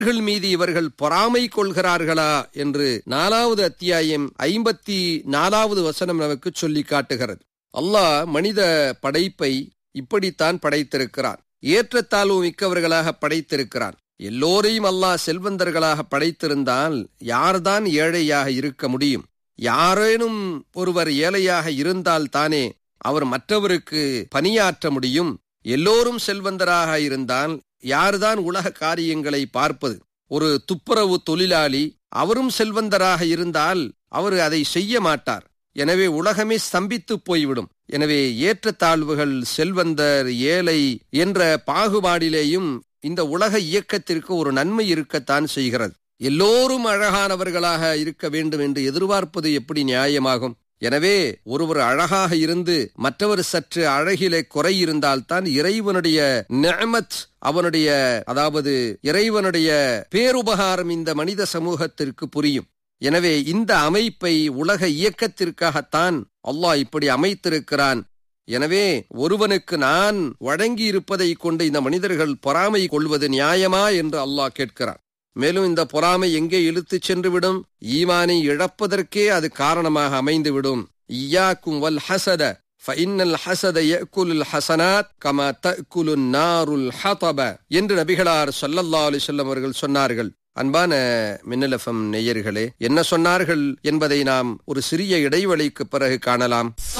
இவர்கள் மீது இவர்கள் பொறாமை கொள்கிறார்களா என்று நாலாவது அத்தியாயம் ஐம்பத்தி நாலாவது வசனம் நமக்கு சொல்லி காட்டுகிறது அல்லாஹ் மனித படைப்பை இப்படித்தான் படைத்திருக்கிறான் ஏற்றத்தாழ்வு மிக்கவர்களாக படைத்திருக்கிறான் எல்லோரையும் அல்லாஹ் செல்வந்தர்களாக படைத்திருந்தால் யார்தான் ஏழையாக இருக்க முடியும் யாரேனும் ஒருவர் ஏழையாக இருந்தால் தானே அவர் மற்றவருக்கு பணியாற்ற முடியும் எல்லோரும் செல்வந்தராக இருந்தால் யார்தான் உலக காரியங்களை பார்ப்பது ஒரு துப்புரவு தொழிலாளி அவரும் செல்வந்தராக இருந்தால் அவர் அதை செய்ய மாட்டார் எனவே உலகமே ஸ்தம்பித்து போய்விடும் எனவே ஏற்றத்தாழ்வுகள் செல்வந்தர் ஏழை என்ற பாகுபாடிலேயும் இந்த உலக இயக்கத்திற்கு ஒரு நன்மை இருக்கத்தான் செய்கிறது எல்லோரும் அழகானவர்களாக இருக்க வேண்டும் என்று எதிர்பார்ப்பது எப்படி நியாயமாகும் எனவே ஒருவர் அழகாக இருந்து மற்றவர் சற்று அழகிலே குறை இருந்தால்தான் இறைவனுடைய நியமத் அவனுடைய அதாவது இறைவனுடைய பேருபகாரம் இந்த மனித சமூகத்திற்கு புரியும் எனவே இந்த அமைப்பை உலக இயக்கத்திற்காகத்தான் அல்லாஹ் இப்படி அமைத்திருக்கிறான் எனவே ஒருவனுக்கு நான் வழங்கி இருப்பதை கொண்டு இந்த மனிதர்கள் பொறாமை கொள்வது நியாயமா என்று அல்லாஹ் கேட்கிறான் மேலும் இந்த பொறாமை எங்கே இழுத்துச் சென்றுவிடும் ஈமானை இழப்பதற்கே அது காரணமாக அமைந்துவிடும் இய்யாக்கும் வல் ஹசத ஃபஇன்னல் ஹசத யக்குலுல் ஹசனாத் கமா தக்குலுன் நாருல் ஹதப என்று நபிகளார் ஸல்லல்லாஹு அலைஹி வஸல்லம் அவர்கள் சொன்னார்கள் அன்பான மின்னலஃபம் நேயர்களே என்ன சொன்னார்கள் என்பதை நாம் ஒரு சிறிய இடைவெளிக்கு பிறகு காணலாம்